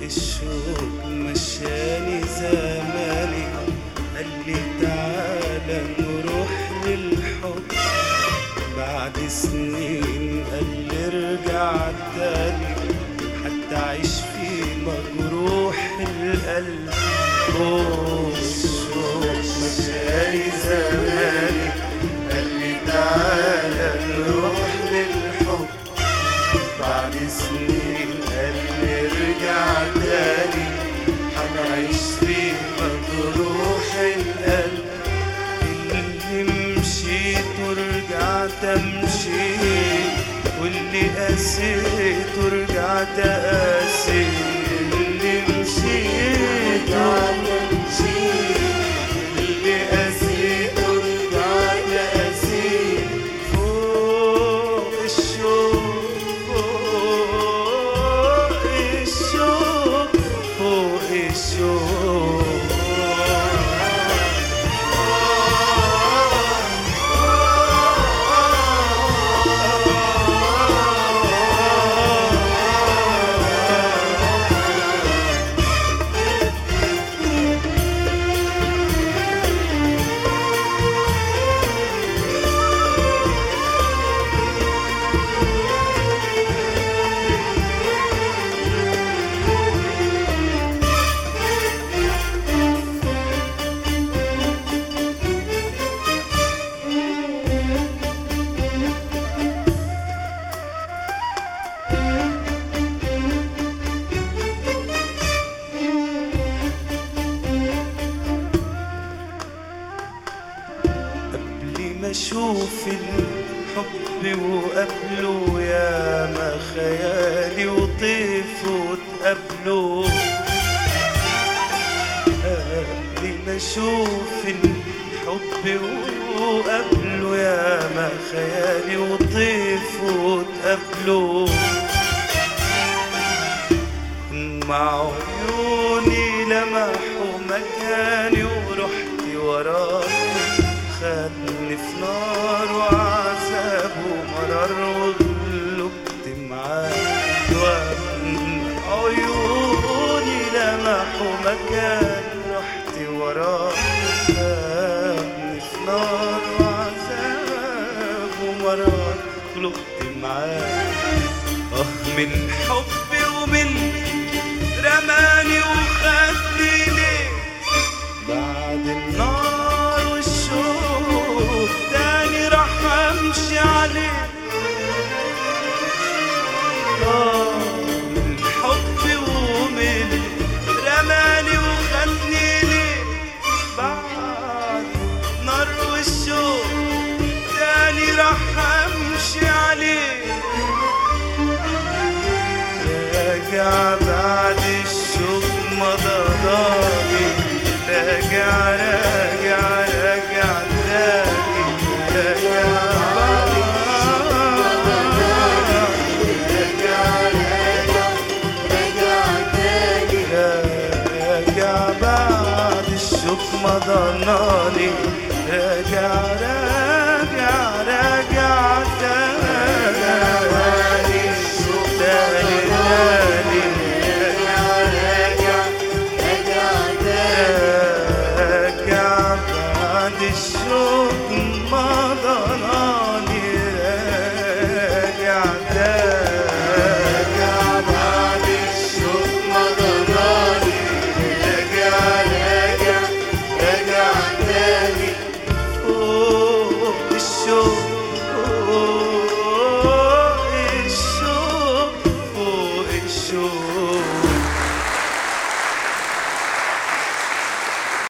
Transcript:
الشوق مشاني زماني قال لي تعالى نروح للحب بعد سنين قال لي ارجع تاني حتى اعيش في مجروح القلب أوه، الشوق مشاني زماني قال لي تعالى نروح للحب بعد سنين قال لي ارجع تاني هنعيش في مجروح القلب اللي مشيت ورجعت امشي واللي قسيت ورجعت اقاسي اللي مشيت وامشي اللي قسيت ورجعت اقاسي فوق الشوق فوق الشوق فوق الشوق قبل ما اشوف الحب وقبله يا ما خيالي وطيف وتقابله قبل ما اشوف الحب وقبله يا ما خيالي وطيف وتقابله مع عيوني لمحوا مكاني ورحت وراه خدني في نار وعذاب ومرار وغلبت معاه ومن عيوني لمحوا مكاني رحت وراه خدني في نار وعذاب ومرار غلبت معاه اه من حبي ومن رماني وخدني ليه بعد النار والشوق تاني راح امشي عليه آه، من حبي ومن رماني وخدني ليه بعد نار والشوق تاني راح امشي عليه راجع بعد الشوق مضضاني راجع راجع راجع تاني راجع بعد راجع بعد الشوق مضناني راجع راجع راجع تاني تاني تاني راجع بعد الشوق مضناني راجع راجع بعد الشوق مضناني راجع راجع راجع تاني فوق الشوق فوق الشوق فوق الشوق